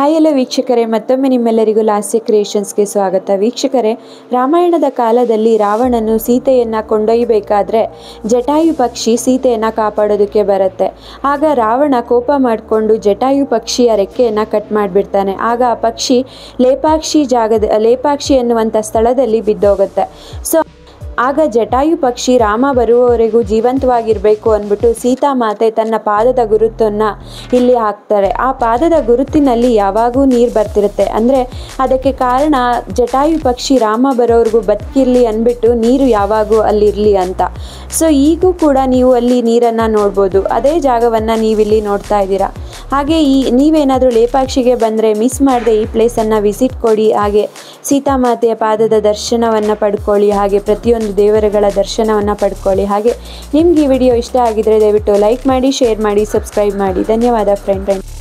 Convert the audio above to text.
hi ಎಲ್ಲ ವೀಕ್ಷಕರೇ ಮತ್ತೊಮ್ಮೆ ನಿಮ್ಮೆಲ್ಲರಿಗೂ ಲಾಸ್ಯ ಕ್ರಿಯೇಷನ್ಸ್ಗೆ ಸ್ವಾಗತ ವೀಕ್ಷಕರೇ ರಾಮಾಯಣದ ಕಾಲದಲ್ಲಿ ರಾವಣನು ಸೀತೆಯನ್ನು ಕೊಂಡೊಯ್ಯಬೇಕಾದ್ರೆ ಜಟಾಯು ಪಕ್ಷಿ ಸೀತೆಯನ್ನು ಕಾಪಾಡೋದಕ್ಕೆ ಬರುತ್ತೆ ಆಗ ರಾವಣ ಕೋಪ ಮಾಡಿಕೊಂಡು ಜಟಾಯು ಪಕ್ಷಿಯ ರೆಕ್ಕೆಯನ್ನು ಕಟ್ ಮಾಡಿಬಿಡ್ತಾನೆ ಆಗ ಆ ಪಕ್ಷಿ ಲೇಪಾಕ್ಷಿ ಜಾಗದ ಲೇಪಾಕ್ಷಿ ಎನ್ನುವಂಥ ಸ್ಥಳದಲ್ಲಿ ಬಿದ್ದೋಗುತ್ತೆ ಸೊ ಆಗ ಜಟಾಯು ಪಕ್ಷಿ ರಾಮ ಬರುವವರೆಗೂ ಜೀವಂತವಾಗಿರಬೇಕು ಅಂದ್ಬಿಟ್ಟು ಸೀತಾಮಾತೆ ತನ್ನ ಪಾದದ ಗುರುತನ್ನು ಇಲ್ಲಿ ಹಾಕ್ತಾರೆ ಆ ಪಾದದ ಗುರುತಿನಲ್ಲಿ ಯಾವಾಗೂ ನೀರು ಬರ್ತಿರುತ್ತೆ ಅಂದರೆ ಅದಕ್ಕೆ ಕಾರಣ ಜಟಾಯು ಪಕ್ಷಿ ರಾಮ ಬರೋವರೆಗೂ ಬದುಕಿರಲಿ ಅಂದ್ಬಿಟ್ಟು ನೀರು ಯಾವಾಗೂ ಅಲ್ಲಿರಲಿ ಅಂತ ಸೊ ಈಗೂ ಕೂಡ ನೀವು ಅಲ್ಲಿ ನೀರನ್ನು ನೋಡ್ಬೋದು ಅದೇ ಜಾಗವನ್ನು ನೀವಿಲ್ಲಿ ನೋಡ್ತಾ ಇದ್ದೀರಾ ಹಾಗೆ ಈ ನೀವೇನಾದರೂ ಲೇಪಾಕ್ಷಿಗೆ ಬಂದರೆ ಮಿಸ್ ಮಾಡದೆ ಈ ಪ್ಲೇಸನ್ನು ವಿಸಿಟ್ ಕೊಡಿ ಹಾಗೆ ಸೀತಾಮಾತೆಯ ಪಾದದ ದರ್ಶನವನ್ನು ಪಡ್ಕೊಳ್ಳಿ ಹಾಗೆ ಪ್ರತಿಯೊಂದು ದೇವರುಗಳ ದರ್ಶನವನ್ನು ಪಡ್ಕೊಳ್ಳಿ ಹಾಗೆ ನಿಮ್ಗೆ ಈ ವಿಡಿಯೋ ಇಷ್ಟ ಆಗಿದ್ರೆ ದಯವಿಟ್ಟು ಲೈಕ್ ಮಾಡಿ ಶೇರ್ ಮಾಡಿ ಸಬ್ಸ್ಕ್ರೈಬ್ ಮಾಡಿ ಧನ್ಯವಾದ ಫ್ರೆಂಡ್ ಫ್ರೆಂಡ್